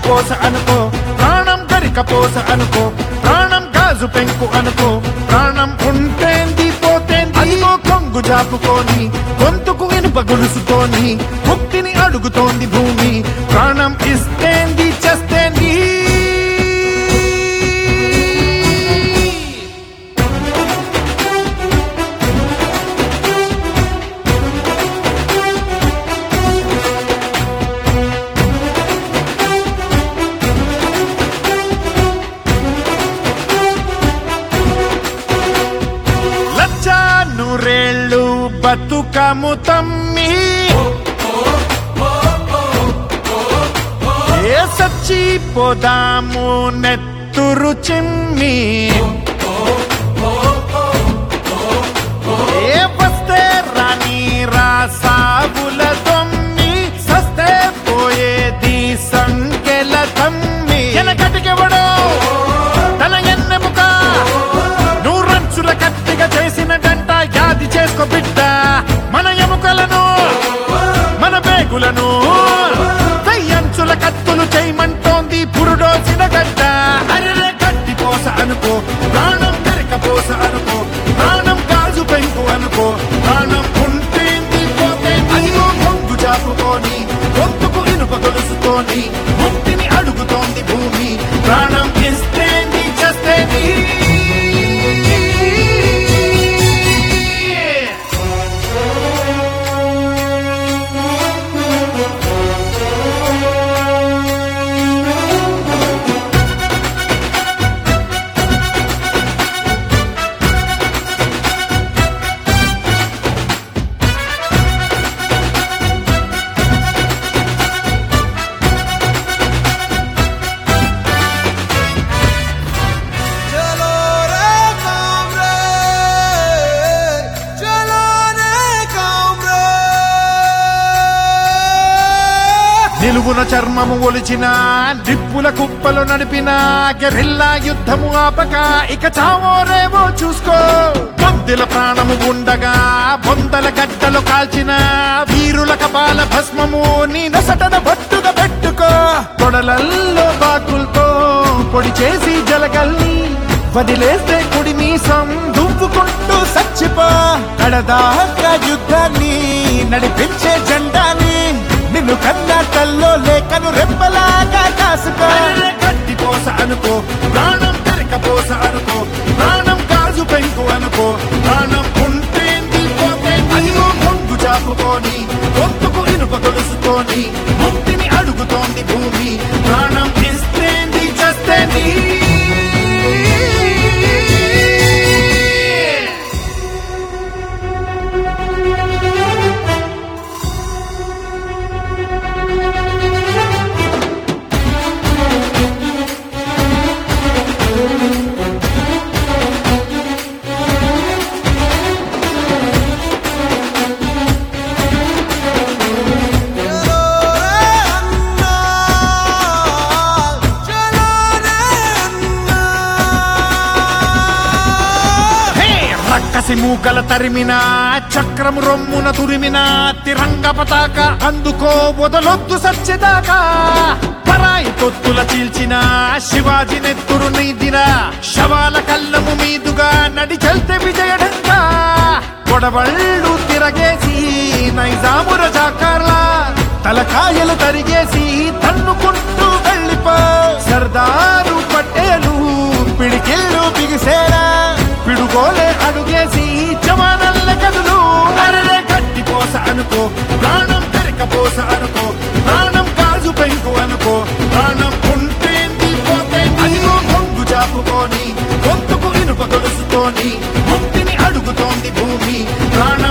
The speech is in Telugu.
పోస అనుకో ప్రాణం గరిక పోస అనుకో ప్రాణం గాజు పెంకు అనుకో ప్రాణం ఉంటేంది పోతేంది అదిగో కొంగు జాపుకొని గొంతుకు ఇనుప గొలుసుతోని ముక్తిని అడుగుతోంది భూమి ప్రాణం ఇస్తేంది చస్తేంది లచ్చ నూరేళ్ళు బతుకము తమ్మి ఏ సచ్చి పోదాము నెత్తురు చిమ్మి ఏ వస్తే రాని రాసాబుల తొమ్మి సస్తే పోయేది సంకెల తమ్మి ఎనకటికెవడో తన ఎన్నెముక నూరంచుల కత్తిగా చేసినటంట యాది చేసుకో బిడ్డ మన ఎముకలను మన బేగులను వెయ్యంచుల కత్తులు చేయమంటోంది పురుడోసిన గడ్డ అరే కట్టి పోస అనుకో ప్రాణం పెరక పోస అనుకో ప్రాణం గాజు పెంకు అనుకో ప్రాణం ఉంటేంది పోతేంది అదిగో కొంగు చాపుకొని గొంతుకు ఇనుప గొలుసుతోని ముక్తిని అడుగుతోంది భూమి ప్రాణం ఇస్తేంది చస్తేంది चलो रे कामरे चलो रे कामरे నిలువున చర్మము ఒలిచిన నిప్పుల కుప్పలు నడిపిన గెరిల్లా యుద్ధము ఆపక ఇక చావోరేవో చూసుకో బొద్దుల ప్రాణము ఉండగా బొందల గడ్డలు కాల్చిన వీరుల కపాల భస్మము నీ నొసటన బట్టుగా పెట్టుకో తొడలల్లో బాకులతో పొడి చేసి జలగల్ని వదిలేస్తే కుడి మీసం దువ్వుకుంటూ సచ్చిపో కడదాకా యుద్ధాన్ని నడిపించే జెండాని నిన్ను కన్నా కల్లో లేకను రెప్పలాగా కాసుకో కట్టి పోస అనుకో ప్రాణం తెరక పోస అనుకో ప్రాణం కాజు పెంకు అనుకో ప్రాణం ఉంటేంది పోతేంది అదిగో కొంగు చాపుకొని గొంతుకు ఇనుప గొలుసుతోని ముక్తిని అడుగుతోంది భూమి ప్రాణం ఇస్తేంది చస్తేంది चलो रे अन्ना चलो रे अन्ना హే! రక్కసి మూకల తరిమిన చక్రము రొమ్మున తురిమిన తిరంగ పతాక అందుకో వదలొద్దు సచ్చేదాకా పరాయి తొత్తుల చీల్చిన శివాజీ నెత్తురు నీదిన శవాల కళ్ళము మీదుగా నడి చల్తే విజయడంగా కొడవళ్ళు తిరగేసి నైజాముర జాకార్లా తలకాయలు తరిగేసి తన్నుకుంటూ వెళ్ళిపో సర్దారు పట్టేలు పిడికిళ్ళు బిగిసేరా పిడుగోలే అడుగేసి జవానల్ల కదులు అరరే కట్టి పోస అనుకో ప్రాణం పెరక పోస అనుకో ప్రాణం కాజు పెంకు అనుకో ప్రాణం ఉంటేంది పోతేంది అదిగో కొంగు చాపుకొని గొంతుకు ఇనుప గొలుసుతోని ముక్తిని అడుగుతోంది భూమి ప్రాణం